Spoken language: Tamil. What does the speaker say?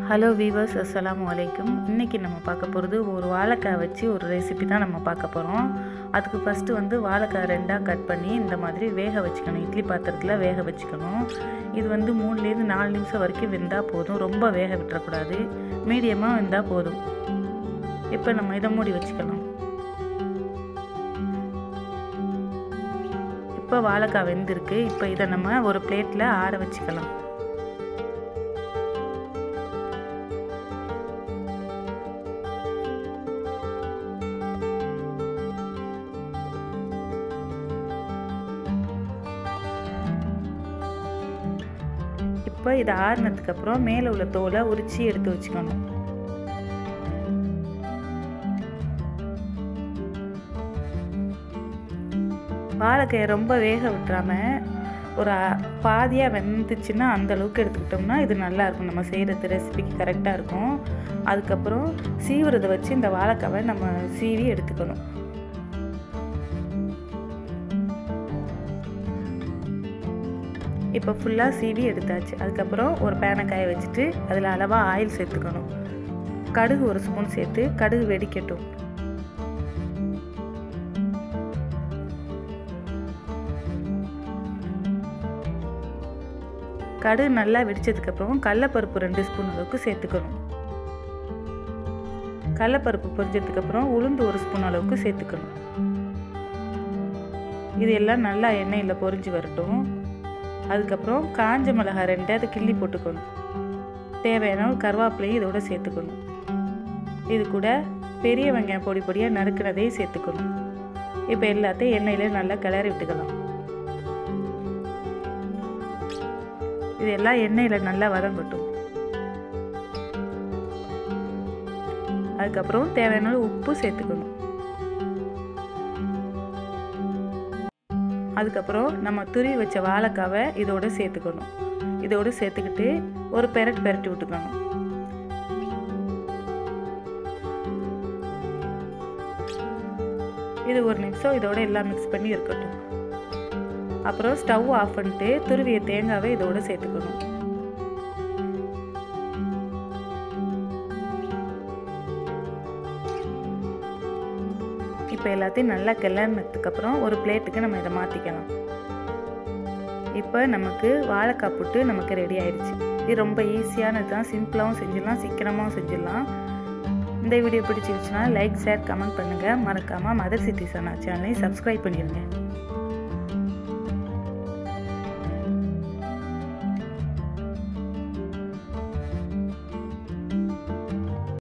ஹலோ வீவர்ஸ் அஸ்ஸலாமு அலைக்கும் இன்றைக்கி நம்ம பார்க்க போகிறது ஒரு வாழைக்காய் வச்சு ஒரு ரெசிபி தான் நம்ம பார்க்க போகிறோம் அதுக்கு ஃபஸ்ட்டு வந்து வாழைக்காய் ரெண்டாக கட் பண்ணி இந்த மாதிரி வேக வச்சுக்கணும் இட்லி பாத்திரத்தில் வேக வச்சுக்கணும் இது வந்து மூணுலேருந்து நாலு நிமிஷம் வரைக்கும் வெந்தால் போதும் ரொம்ப வேக விட்டுறக்கூடாது மீடியமாக வெந்தால் போதும் இப்போ நம்ம இதை மூடி வச்சுக்கலாம் இப்போ வாழைக்காய் வெந்திருக்கு இப்போ இதை நம்ம ஒரு பிளேட்டில் ஆற வச்சுக்கலாம் இப்போ இதை ஆறுனதுக்கப்புறம் மேலே உள்ள தோலை உரித்து எடுத்து வச்சுக்கணும் வாழைக்காயை ரொம்ப வேக விட்டுறாம ஒரு பாதியாக வெந்துச்சுன்னா அந்த அளவுக்கு எடுத்துக்கிட்டோம்னா இது நல்லாயிருக்கும் நம்ம செய்கிறது ரெசிபிக்கு கரெக்டாக இருக்கும் அதுக்கப்புறம் சீவுறதை வச்சு இந்த வாழைக்காவை நம்ம சீவி எடுத்துக்கணும் இப்போ ஃபுல்லாக சீவி எடுத்தாச்சு அதுக்கப்புறம் ஒரு பேனை காய வச்சுட்டு அதில் அளவாக ஆயில் சேர்த்துக்கணும் கடுகு ஒரு ஸ்பூன் சேர்த்து கடுகு வெடிக்கட்டும் கடுகு நல்லா வெடிச்சதுக்கப்புறம் கடலப்பருப்பு ரெண்டு ஸ்பூன் அளவுக்கு சேர்த்துக்கணும் கடலப்பருப்பு பொரிஞ்சதுக்கப்புறம் உளுந்து ஒரு ஸ்பூன் அளவுக்கு சேர்த்துக்கணும் இது எல்லாம் நல்லா எண்ணெயில் பொரிஞ்சு வரட்டும் அதுக்கப்புறம் காஞ்ச மிளகாய் ரெண்டு அதை கிள்ளி போட்டுக்கணும் தேவையான கருவேப்பிலையும் இதோட சேர்த்துக்கணும் இது கூட பெரிய வெங்காயம் பொடி பொடியாக நறுக்கிறதையும் சேர்த்துக்கணும் இப்போ எல்லாத்தையும் எண்ணெயில் நல்லா கிளறி விட்டுக்கலாம் இது எல்லாம் எண்ணெயில் நல்லா வதங்கட்டும் அதுக்கப்புறம் தேவையான உப்பு சேர்த்துக்கணும் அதுக்கப்புறம் நம்ம துருவி வச்ச வாழைக்காவை இதோடு சேர்த்துக்கணும் இதோடு சேர்த்துக்கிட்டு ஒரு பெரட்டு பெரட்டி விட்டுக்கணும் இது ஒரு நிமிஷம் இதோட எல்லாம் மிக்ஸ் பண்ணி இருக்கட்டும் அப்புறம் ஸ்டவ் ஆஃப் பண்ணிட்டு துருவிய தேங்காவை இதோட சேர்த்துக்கணும் இப்போ எல்லாத்தையும் நல்லா கிளறினதுக்கப்புறம் ஒரு பிளேட்டுக்கு நம்ம இதை மாற்றிக்கலாம் இப்போ நமக்கு வாழைக்காய் புட்டு நமக்கு ரெடி ஆயிடுச்சு இது ரொம்ப ஈஸியானது தான் சிம்பிளாகவும் செஞ்சிடலாம் சீக்கிரமாகவும் செஞ்சிடலாம் இந்த வீடியோ பிடிச்சிருச்சுன்னா லைக் ஷேர் கமெண்ட் பண்ணுங்கள் மறக்காமல் மதர் சிட்டி சனா சேனலையும் சப்ஸ்கிரைப் பண்ணிடுங்க